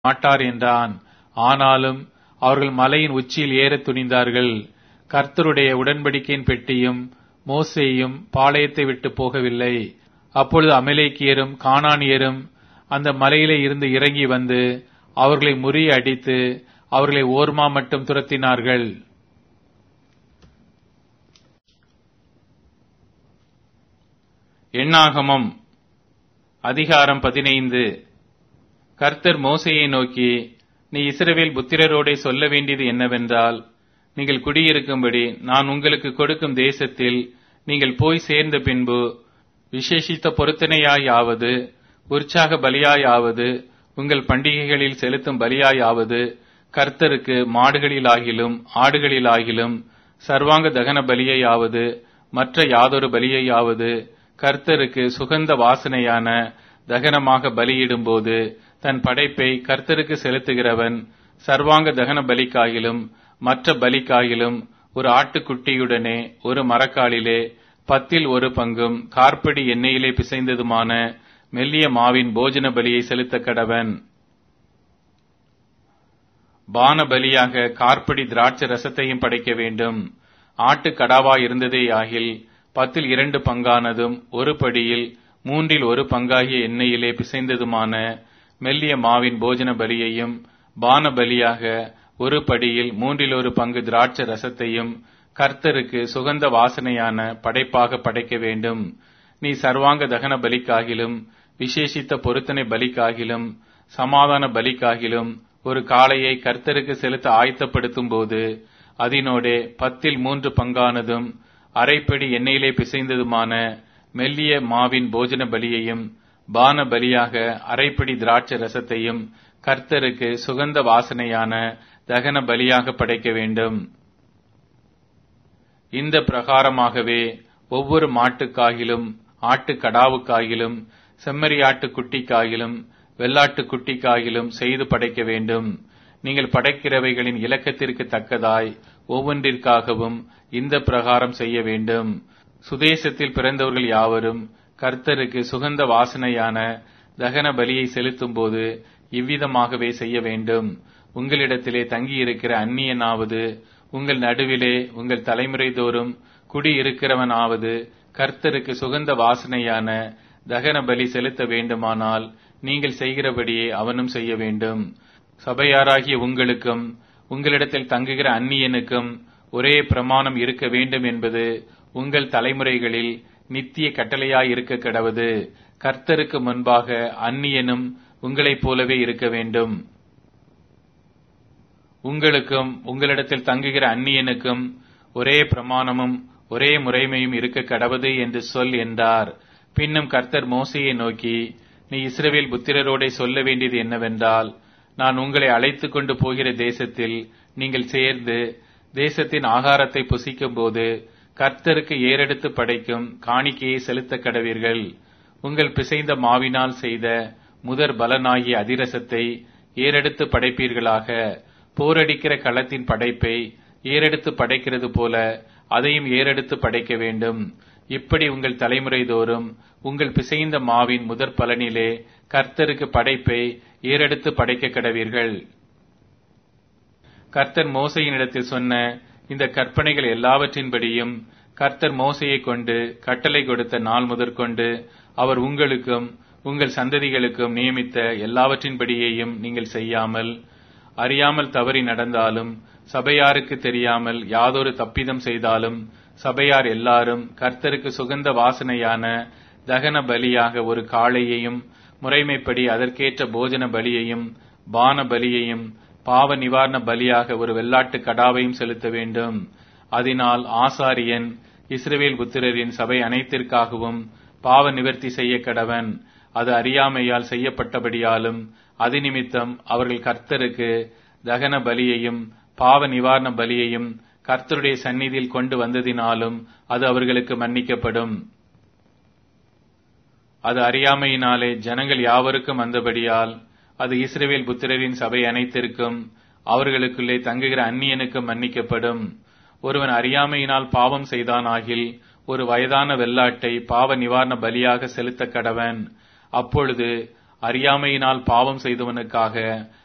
மாட்டார் என்றான் ஆனாலும் அவர்கள் மலையின் உச்சியில் ஏறத் துணிந்தார்கள் கர்த்தருடைய உடன்படிக்கையின் பெட்டியும் மோசேயும் பாளையத்தை விட்டு போகவில்லை அப்பொழுது அமலேக்கியரும் கானானியரும் அந்த மலையிலே இருந்து இறங்கி வந்து அவர்களை முறிய அடித்து அவர்களை ஓர்மா மட்டும் துரத்தினார்கள் எண்ணாகமம் அதிகாரம் பதினைந்து கர்த்தர் மோசையை நோக்கி நீ இஸ்ரவேல் புத்திரரோடே சொல்ல வேண்டியது என்னவென்றால் நீங்கள் குடியிருக்கும்படி நான் உங்களுக்கு கொடுக்கும் தேசத்தில் நீங்கள் போய் சேர்ந்த பின்பு விசேஷித்த பொருத்தனையாயாவது உற்சாக பலியாயாவது உங்கள் பண்டிகைகளில் செலுத்தும் பலியாயாவது கர்த்தருக்கு மாடுகளிலாகிலும் ஆடுகளிலாகிலும் சர்வாங்க தகன பலியையாவது மற்ற யாதொரு பலியையாவது கர்த்தருக்கு சுகந்த வாசனையான தகனமாக பலியிடும்போது தன் படைப்பை கர்த்தருக்கு செலுத்துகிறவன் சர்வாங்க தகன பலிக்காயிலும் மற்ற பலிக்காயிலும் ஒரு ஆட்டுக்குட்டியுடனே ஒரு மரக்காலிலே பத்தில் ஒரு பங்கும் கார்படி எண்ணெயிலே பிசைந்ததுமான மெல்லிய மாவின் போஜன பலியை செலுத்த கடவன் பான பலியாக கார்படி திராட்சை ரசத்தையும் படைக்க வேண்டும் ஆட்டு கடாவா இருந்ததே ஆகில் பத்தில் இரண்டு பங்கானதும் ஒரு படியில் மூன்றில் ஒரு பங்காகிய எண்ணெயிலே பிசைந்ததுமான மெல்லிய மாவின் போஜன பலியையும் பான பலியாக ஒரு படியில் மூன்றில் ஒரு பங்கு திராட்சை ரசத்தையும் கர்த்தருக்கு சுகந்த வாசனையான படைப்பாக படைக்க வேண்டும் நீ சர்வாங்க தகன பலிக்காகிலும் விசேஷித்த பொருத்தனை பலிக்காகிலும் சமாதான பலிக்காகிலும் ஒரு காளையை கர்த்தருக்கு செலுத்த ஆயத்தப்படுத்தும் போது அதனோடே பத்தில் மூன்று பங்கானதும் அரைப்படி எண்ணெயிலே பிசைந்ததுமான மெல்லிய மாவின் போஜன பலியையும் பான பலியாக அரைப்படி திராட்சை ரசத்தையும் கர்த்தருக்கு சுகந்த வாசனையான தகன பலியாக படைக்க வேண்டும் இந்த பிரகாரமாகவே ஒவ்வொரு மாட்டுக்காகிலும் ஆட்டு கடாவுக்காகிலும் செம்மறியாட்டு குட்டிக்காகிலும் வெள்ளாட்டு குட்டிக்காகிலும் செய்து படைக்க வேண்டும் நீங்கள் படைக்கிறவைகளின் இலக்கத்திற்கு தக்கதாய் ஒவ்வொன்றிற்காகவும் இந்த பிரகாரம் செய்ய வேண்டும் சுதேசத்தில் பிறந்தவர்கள் யாவரும் கர்த்தருக்கு சுகந்த வாசனையான தகன பலியை செலுத்தும் போது இவ்விதமாகவே செய்ய வேண்டும் உங்களிடத்திலே தங்கியிருக்கிற அந்நியனாவது உங்கள் நடுவிலே உங்கள் தலைமுறை தோறும் குடியிருக்கிறவனாவது கர்த்தருக்கு சுகந்த வாசனையான தகன பலி செலுத்த வேண்டுமானால் நீங்கள் செய்கிறபடியே அவனும் செய்ய வேண்டும் சபையாராகிய உங்களுக்கும் உங்களிடத்தில் தங்குகிற அந்நியனுக்கும் ஒரே பிரமாணம் இருக்க வேண்டும் என்பது உங்கள் தலைமுறைகளில் நித்திய கட்டளையாய் இருக்க கிடவது கர்த்தருக்கு முன்பாக அந்நியனும் உங்களைப் போலவே இருக்க வேண்டும் உங்களுக்கும் உங்களிடத்தில் தங்குகிற அந்நியனுக்கும் ஒரே பிரமாணமும் ஒரே முறைமையும் இருக்க கடவது என்று சொல் என்றார் பின்னும் கர்த்தர் மோசையை நோக்கி நீ இஸ்ரவேல் புத்திரரோடே சொல்ல வேண்டியது என்னவென்றால் நான் உங்களை அழைத்துக் கொண்டு போகிற தேசத்தில் நீங்கள் சேர்ந்து தேசத்தின் ஆகாரத்தை புசிக்கும் போது கர்த்தருக்கு ஏறெடுத்து படைக்கும் காணிக்கையை செலுத்த கடவீர்கள் உங்கள் பிசைந்த மாவினால் செய்த முதற் பலனாகிய அதிரசத்தை ஏறெடுத்து படைப்பீர்களாக போரடிக்கிற களத்தின் படைப்பை ஏறெடுத்து படைக்கிறது போல அதையும் ஏறெடுத்து படைக்க வேண்டும் இப்படி உங்கள் தலைமுறை தோறும் உங்கள் பிசைந்த மாவின் முதற் பலனிலே கர்த்தருக்கு படைப்பை ஏறெடுத்து படைக்க கடவீர்கள் கர்த்தர் மோசையினிடத்தில் சொன்ன இந்த கற்பனைகள் எல்லாவற்றின்படியும் கர்த்தர் மோசையை கொண்டு கட்டளை கொடுத்த நாள் முதற்கொண்டு அவர் உங்களுக்கும் உங்கள் சந்ததிகளுக்கும் நியமித்த எல்லாவற்றின்படியேயும் நீங்கள் செய்யாமல் அறியாமல் தவறி நடந்தாலும் சபையாருக்கு தெரியாமல் யாதொரு தப்பிதம் செய்தாலும் சபையார் எல்லாரும் கர்த்தருக்கு சுகந்த வாசனையான தகன பலியாக ஒரு காளையையும் முறைமைப்படி அதற்கேற்ற போஜன பலியையும் பான பலியையும் பாவ நிவாரண பலியாக ஒரு வெள்ளாட்டு கடாவையும் செலுத்த வேண்டும் அதனால் ஆசாரியன் இஸ்ரவேல் புத்திரரின் சபை அனைத்திற்காகவும் பாவ நிவர்த்தி செய்ய கடவன் அது அறியாமையால் செய்யப்பட்டபடியாலும் அது நிமித்தம் அவர்கள் கர்த்தருக்கு தகன பலியையும் பாவ நிவாரண பலியையும் கர்த்தருடைய சந்நிதியில் கொண்டு வந்ததினாலும் அது அவர்களுக்கு மன்னிக்கப்படும் அது அறியாமையினாலே ஜனங்கள் யாவருக்கும் வந்தபடியால் அது இஸ்ரேவேல் புத்திரரின் சபை அனைத்திற்கும் அவர்களுக்குள்ளே தங்குகிற அந்நியனுக்கும் மன்னிக்கப்படும் ஒருவன் அறியாமையினால் பாவம் செய்தானாகில் ஒரு வயதான வெள்ளாட்டை பாவ நிவாரண பலியாக செலுத்த கடவன் அப்பொழுது அறியாமையினால் பாவம் செய்தவனுக்காக